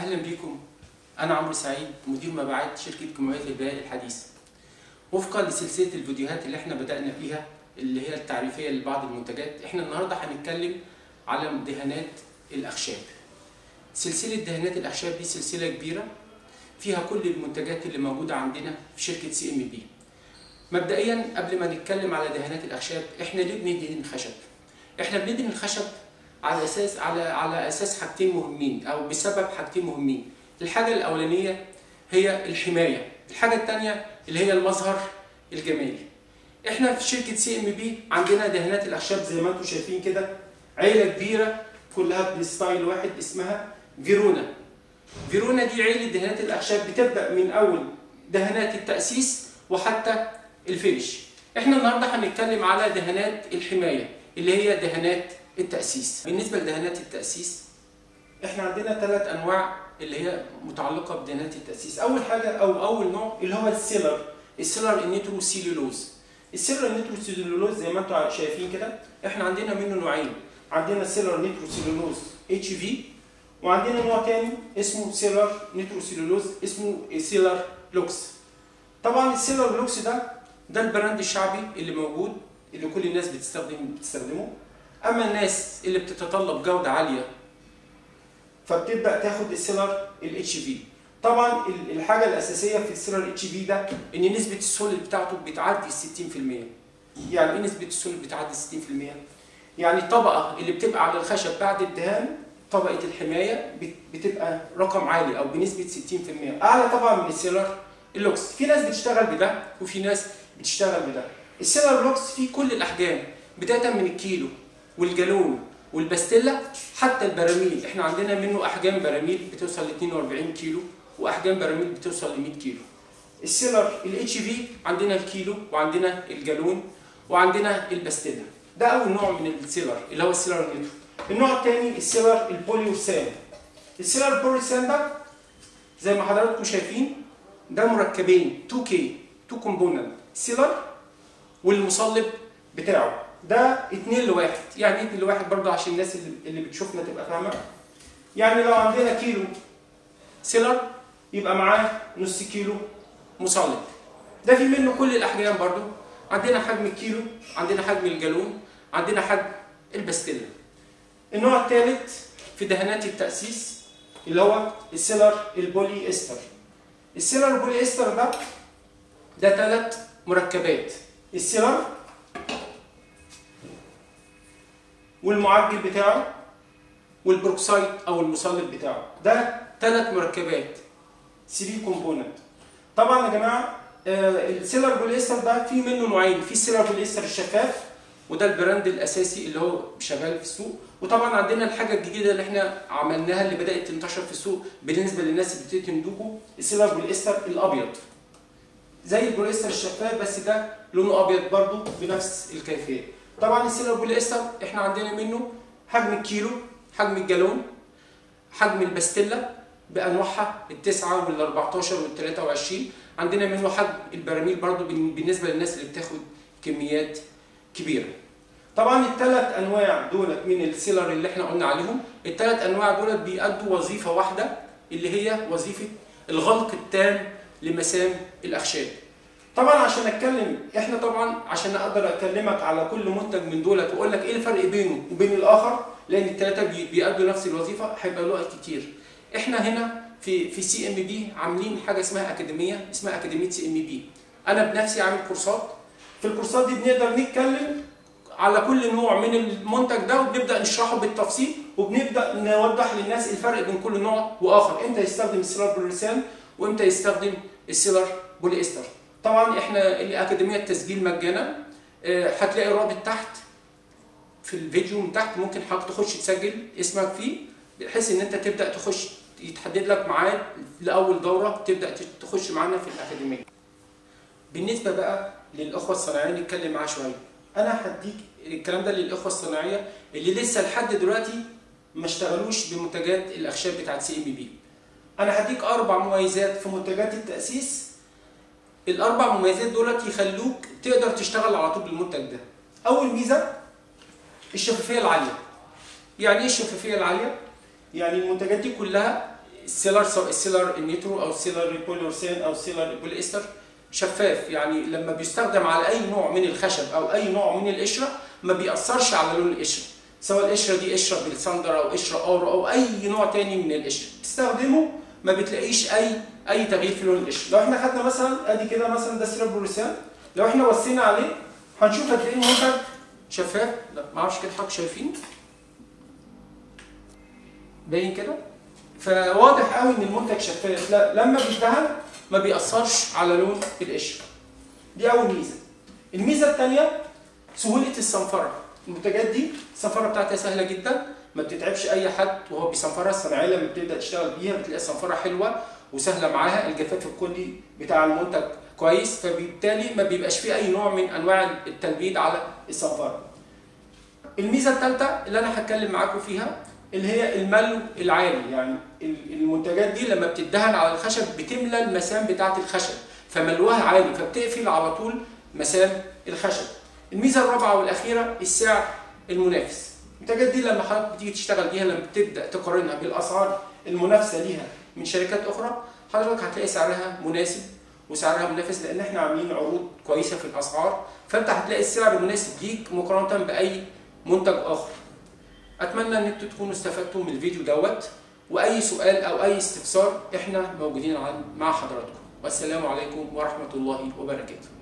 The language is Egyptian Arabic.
اهلا بيكم انا عمرو سعيد مدير مبيعات شركه كيماويات البناء الحديث وفقا لسلسله الفيديوهات اللي احنا بدانا فيها اللي هي التعريفيه لبعض المنتجات احنا النهارده هنتكلم على دهانات الاخشاب سلسله دهانات الاخشاب دي سلسله كبيره فيها كل المنتجات اللي موجوده عندنا في شركه سي ام بي مبدئيا قبل ما نتكلم على دهانات الاخشاب احنا ليه بندهن الخشب احنا بندهن الخشب على اساس على على اساس حاجتين مهمين او بسبب حاجتين مهمين الحاجه الاولانيه هي الحمايه الحاجه الثانيه اللي هي المظهر الجمالي احنا في شركه سي ام بي عندنا دهانات الاخشاب زي ما انتم شايفين كده عيله كبيره كلها بستايل واحد اسمها فيرونا فيرونا دي عيله دهانات الاخشاب بتبدا من اول دهانات التاسيس وحتى الفينش احنا النهارده هنتكلم على دهانات الحمايه اللي هي دهانات التاسيس بالنسبه لدهانات التاسيس احنا عندنا ثلاث انواع اللي هي متعلقه بدهانات التاسيس اول حاجه او اول نوع اللي هو السيلر السيلر النيترو سيلولوز السيلر النيترو سيلولوز زي ما انتم شايفين كده احنا عندنا منه نوعين عندنا سيلر نيترو سيلولوز اتش في وعندنا نوع تاني اسمه سيلر نيترو سيلولوز اسمه سيلر لوكس طبعا السيلر لوكس ده ده البراند الشعبي اللي موجود اللي كل الناس بتستخدم بتستخدمه اما الناس اللي بتتطلب جوده عاليه فبتبدا تاخد السيلر الاتش في طبعا الحاجه الاساسيه في السيلر الاتش في ده ان نسبه السوليد بتاعته بتعدي ال 60% يعني ايه نسبه السوليد بتعدي 60% يعني الطبقه اللي بتبقى على الخشب بعد الدهان طبقه الحمايه بتبقى رقم عالي او بنسبه 60% اعلى طبعا من السيلر اللوكس في ناس بتشتغل بده وفي ناس بتشتغل بده السيلر لوكس فيه كل الاحجام بدايه من الكيلو والجالون والباستيلا حتى البراميل احنا عندنا منه احجام براميل بتوصل ل 42 كيلو واحجام براميل بتوصل ل 100 كيلو السيلر الاتش في عندنا الكيلو وعندنا الجالون وعندنا الباستيلا ده اول نوع من السيلر اللي هو السيلر النيترو النوع الثاني السيلر البوليورسان السيلر البوليورسان ده زي ما حضراتكم شايفين ده مركبين 2 كي 2 كومبوننت سيلر والمصلب بتاعه ده 2 لواحد يعني ايه 2 لواحد برضه عشان الناس اللي, اللي بتشوفنا تبقى فاهمه يعني لو عندنا كيلو سيلر يبقى معاه نص كيلو مصلب ده في منه كل الاحجام برضه عندنا حجم الكيلو عندنا حجم الجالون عندنا حجم الباستيلا النوع الثالث في دهانات التاسيس اللي هو السيلر البولي استر السيلر البولي استر ده ده ثلاث مركبات السيلر والمعجل بتاعه والبروكسايد او المصلب بتاعه ده ثلاث مركبات 3 كومبوننت طبعا يا جماعه السيلر بوليستر ده في منه نوعين في السيلر بوليستر الشفاف وده البراند الاساسي اللي هو شغال في السوق وطبعا عندنا الحاجه الجديده اللي احنا عملناها اللي بدات تنتشر في السوق بالنسبه للناس اللي بتبتدي تندوبه السيلر بوليستر الابيض زي البوليستر الشفاف بس ده لونه ابيض برضه بنفس الكيفيه طبعا السيلر بوليستر احنا عندنا منه حجم الكيلو حجم الجالون حجم الباستيلا بانواعها التسعه وال 14 وال 23 عندنا منه حجم البراميل برضو بالنسبه للناس اللي بتاخد كميات كبيره طبعا الثلاث انواع دولت من السيلر اللي احنا قلنا عليهم الثلاث انواع دولت بيأدوا وظيفه واحده اللي هي وظيفه الغلق التام لمسام الاخشاب طبعا عشان اتكلم احنا طبعا عشان اقدر اكلمك على كل منتج من دولت واقول لك ايه الفرق بينه وبين الاخر لان الثلاثه بيأدوا نفس الوظيفه هيبقى له كتير احنا هنا في في سي ام بي عاملين حاجه اسمها اكاديميه اسمها اكاديميه سي ام بي انا بنفسي عامل كورسات في الكورسات دي بنقدر نتكلم على كل نوع من المنتج ده وبنبدا نشرحه بالتفصيل وبنبدا نوضح للناس الفرق بين كل نوع واخر امتى يستخدم السيلر بوليسان وامتى يستخدم السيلر بولي استر طبعا احنا الاكاديميه التسجيل مجانا هتلاقي الرابط تحت في الفيديو من تحت ممكن حضرتك تخش تسجل اسمك فيه بحيث ان انت تبدا تخش يتحدد لك ميعاد لاول دوره تبدا تخش معانا في الاكاديميه. بالنسبه بقى للاخوه الصناعيين نتكلم معاه شويه. انا هديك الكلام ده للاخوه الصناعيه اللي لسه لحد دلوقتي ما اشتغلوش بمنتجات الاخشاب بتاعت سي ام بي. انا هديك اربع مميزات في منتجات التاسيس الاربع مميزات دولت يخلوك تقدر تشتغل على طول بالمنتج ده. اول ميزه الشفافيه العاليه. يعني ايه الشفافيه العاليه؟ يعني المنتجات دي كلها السيلر سواء السيلر النيترو او السيلر البوليورسين او السيلر البوليستر شفاف يعني لما بيستخدم على اي نوع من الخشب او اي نوع من القشره ما بيأثرش على لون القشره سواء القشره دي قشره بالسندر او قشره اورو او اي نوع تاني من القشره تستخدمه ما بتلاقيش اي اي تغيير في لون القشره لو احنا خدنا مثلا ادي كده مثلا ده سيلر بوليورسين لو احنا وسينا عليه هنشوف هتلاقيه منتج شفاف لا ما اعرفش كده حضرتك شايفين باين كده فواضح قوي ان المنتج شفاف لا لما بيدهن ما بيأثرش على لون القشره دي اول ميزه الميزه الثانيه سهوله الصنفره المنتجات دي الصنفره بتاعتها سهله جدا ما بتتعبش اي حد وهو بيصنفرها الصناعيه لما بتبدا تشتغل بيها بتلاقي الصنفره حلوه وسهله معاها الجفاف الكلي بتاع المنتج كويس فبالتالي ما بيبقاش فيه اي نوع من انواع التلبيد على الصنفره الميزه الثالثه اللي انا هتكلم معاكم فيها اللي هي الملو العالي يعني المنتجات دي لما بتدهن على الخشب بتملى المسام بتاعه الخشب فملوها عالي فبتقفل على طول مسام الخشب الميزه الرابعه والاخيره السعر المنافس المنتجات دي لما حضرتك بتيجي تشتغل بيها لما بتبدا تقارنها بالاسعار المنافسه ليها من شركات اخرى حضرتك هتلاقي سعرها مناسب وسعرها منافس لان احنا عاملين عروض كويسه في الاسعار فانت هتلاقي السعر مناسب ليك مقارنه باي منتج اخر اتمنى ان انتوا تكونوا استفدتوا من الفيديو دوت واي سؤال او اي استفسار احنا موجودين مع حضراتكم والسلام عليكم ورحمه الله وبركاته